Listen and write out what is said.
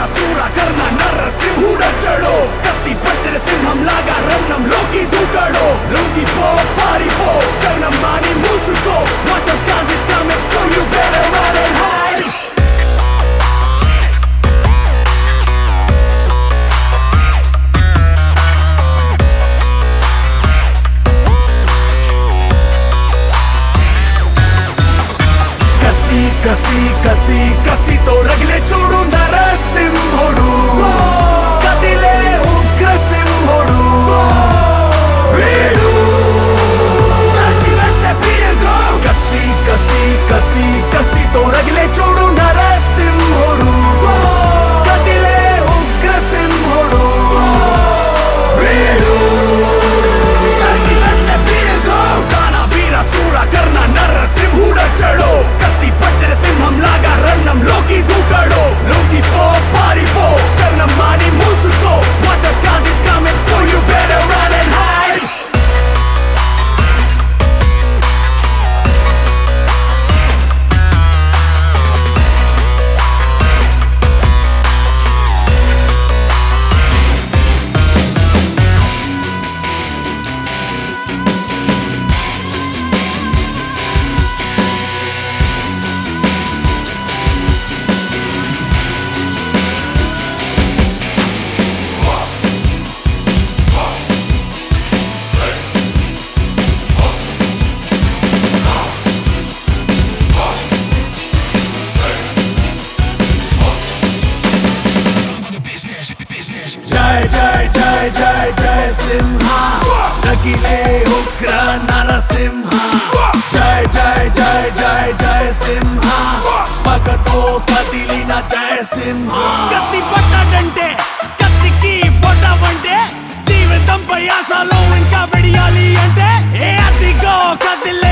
వీరశూర కర్ణ నరసింహుడచ్చడో కత్తి పట్టిన సింహం లాగా రణంలోకి దూకాడో లొంగిపో పారిపో శరణం మాని మూసుకో Watch out cause it's coming so you better run and hide కసి కసి కసి కసితో రగిలే చూడు నరసింహుడు కదిలే ఉగ్రసింహుడు వీడు కసి వేసే పీడగో. కసి కసి కసి కసితో రగిలే చూడు నరసింహుడు కదిలే ఉగ్రసింహుడు వీడు కసి వేసే పీడగో. దాన వీర శూర కర్ణ నరసింహుడచ్చడో కత్తి పట్టిన సింహం లాగా రణంలోకి దూకాడో లొంగిపో పారిపో శరణం మాని మూసుకో Watch out cause he's coming so you better run and hide జై జై జై జై జై సింహ నకిలే ఉగ్ర నరసింహ జై జై జై జై జై సింహ పగతో కదిలిన జయ సింహ కత్తి పట్టాడంటే కత్తికి పొట్టవంటే జీవితంపై ఆశలో ఇంకా వెడియాలి అంటే ఏ అతిగో కదిలే